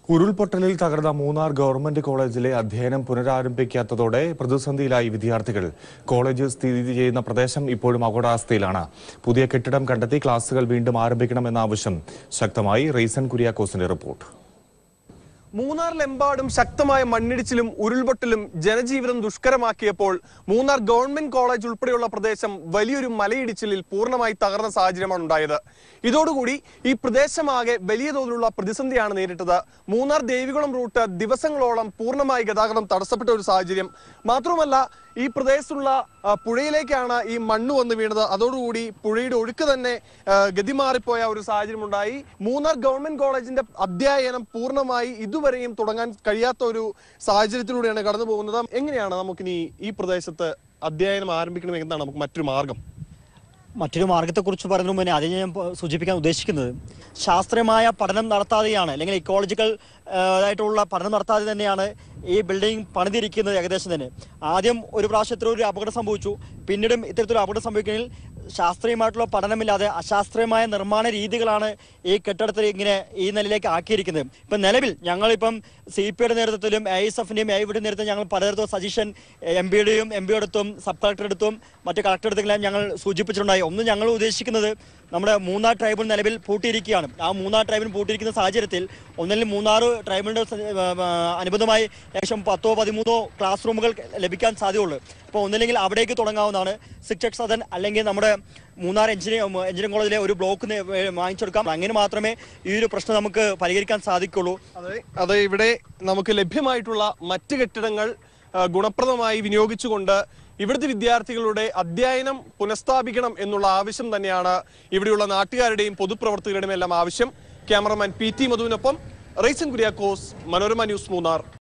ഉരുൾപൊട്ടലിൽ തകർന്ന മൂന്നാർ ഗവൺമെന്റ് കോളേജിലെ അധ്യയനം പുനരാരംഭിക്കാത്തതോടെ പ്രതിസന്ധിയിലായി വിദ്യാർത്ഥികൾ കോളേജ് സ്ഥിതി ചെയ്യുന്ന പ്രദേശം ഇപ്പോഴും അപകടാവസ്ഥയിലാണ് പുതിയ കെട്ടിടം കണ്ടെത്തി ക്ലാസുകൾ വീണ്ടും ആരംഭിക്കണമെന്ന ആവശ്യം ശക്തമായി റീസൺ കുര്യാക്കോസിന്റെ റിപ്പോർട്ട് മൂന്നാറിലെമ്പാടും ശക്തമായ മണ്ണിടിച്ചിലും ഉരുൾപൊട്ടലും ജനജീവിതം ദുഷ്കരമാക്കിയപ്പോൾ മൂന്നാർ ഗവൺമെന്റ് കോളേജ് ഉൾപ്പെടെയുള്ള പ്രദേശം വലിയൊരു മലയിടിച്ചിലിൽ പൂർണ്ണമായി തകർന്ന സാഹചര്യമാണ് ഉണ്ടായത് ഇതോടുകൂടി ഈ പ്രദേശമാകെ വലിയ തോതിലുള്ള പ്രതിസന്ധിയാണ് നേരിട്ടത് മൂന്നാർ ദേവികുളം റൂട്ട് ദിവസങ്ങളോളം പൂർണ്ണമായി ഗതാഗതം തടസ്സപ്പെട്ട ഒരു സാഹചര്യം മാത്രമല്ല ഈ പ്രദേശത്തുള്ള ആ, പുഴയിലേക്കാണ് ഈ മണ്ണ് വന്ന് വീണത് അതോടുകൂടി പുഴയുടെ ഒഴുക്ക് തന്നെ ആ, ഗതിമാറിപ്പോയ ഒരു സാഹചര്യം ഉണ്ടായി മൂന്നാർ ഗവൺമെന്റ് കോളേജിന്റെ അധ്യയനം പൂർണ്ണമായി ഇതുവരെയും തുടങ്ങാൻ കഴിയാത്ത ഒരു സാഹചര്യത്തിലൂടെയാണ് കടന്നു പോകുന്നത് എങ്ങനെയാണ് നമുക്കിനി ഈ പ്രദേശത്ത് അധ്യയനം ആരംഭിക്കണമെങ്കിൽ എന്താണ് നമുക്ക് മറ്റൊരു മാർഗം മറ്റൊരു മാർഗത്തെക്കുറിച്ച് പറയുന്നതിന് മുന്നേ ആദ്യം ഞാൻ പ- സൂചിപ്പിക്കാൻ ഉദ്ദേശിക്കുന്നത് ശാസ്ത്രീയമായ പഠനം നടത്താതെയാണ് അല്ലെങ്കിൽ ഇക്കോളജിക്കൽ ആയിട്ടുള്ള പഠനം നടത്താതെ തന്നെയാണ് ഈ ബിൽഡിംഗ് പണിതിരിക്കുന്നത് ഏകദേശം തന്നെ ആദ്യം ഒരു പ്രാവശ്യത്തിൽ ഒരു അപകടം സംഭവിച്ചു പിന്നീടും ഇത്തരത്തിലൊരു അപകടം സംഭവിക്കുന്നതിൽ ശാസ്ത്രീയമായിട്ടുള്ള പഠനമില്ലാതെ അശാസ്ത്രീയമായ നിർമ്മാണ രീതികളാണ് ഈ കെട്ടിടത്തിൽ ഇങ്ങനെ ഈ നിലയിലേക്ക് ആക്കിയിരിക്കുന്നത് ഇപ്പം നിലവിൽ ഞങ്ങളിപ്പം സി പി യുടെ നേതൃത്വത്തിലും എ എസ് എഫിന്റെയും എ യുടെ നേതൃത്വം ഞങ്ങൾ പലതരത്തിലും സജഷൻ എം പിയുടെയും എം പിയുടെ അടുത്തും സബ് കളക്ടർ അടുത്തും മറ്റ് കളക്ടർ അടുത്തെല്ലാം ഞങ്ങൾ സൂചിപ്പിച്ചിട്ടുണ്ടായി ഒന്ന് ഞങ്ങൾ ഉദ്ദേശിക്കുന്നത് നമ്മുടെ മൂന്നാർ ട്രൈബൽ നിലവിൽ പൂട്ടിയിരിക്കുകയാണ് ആ മൂന്നാർ ട്രൈബിൽ പൂട്ടിയിരിക്കുന്ന സാഹചര്യത്തിൽ ഒന്നിലും മൂന്നാറ് ട്രൈബലിന്റെ സ- ആ, ആ, അനുബന്ധമായി ഏകദേശം പത്തോ പതിമൂന്നോ ക്ലാസ് റൂമുകൾ ലഭിക്കാൻ സാധ്യതയുള്ളൂ അപ്പോൾ ഒന്നില്ലെങ്കിൽ അവിടേക്ക് തുടങ്ങാവുന്നതാണ് സിക്സ് സദൻ അല്ലെങ്കിൽ നമ്മുടെ മൂന്നാർ എഞ്ചിനീയറിംഗ് എഞ്ചിനീയറിംഗ് കോളേജിലെ ഒരു ബ്ലോക്ക് നെ- ഏ, വാങ്ങിച്ചെടുക്കാം അങ്ങനെ മാത്രമേ ഈ ഒരു പ്രശ്നം നമുക്ക് പരിഹരിക്കാൻ സാധിക്കുള്ളൂ അതെ അത് ഇവിടെ നമുക്ക് ലഭ്യമായിട്ടുള്ള മറ്റ് കെട്ടിടങ്ങൾ ആ, ഗുണപ്രദമായി വിനിയോഗിച്ചുകൊണ്ട് ഇവിടുത്തെ വിദ്യാർത്ഥികളുടെ അധ്യയനം പുനഃസ്ഥാപിക്കണം എന്നുള്ള ആവശ്യം തന്നെയാണ് ഇവിടെയുള്ള നാട്ടുകാരുടെയും പൊതുപ്രവർത്തകരുടെയും എല്ലാം ആവശ്യം ക്യാമറമാൻ പി ടി മധുവിനൊപ്പം റൈസൻ കുര്യാക്കോസ് മനോരമ ന്യൂസ് മൂന്നാർ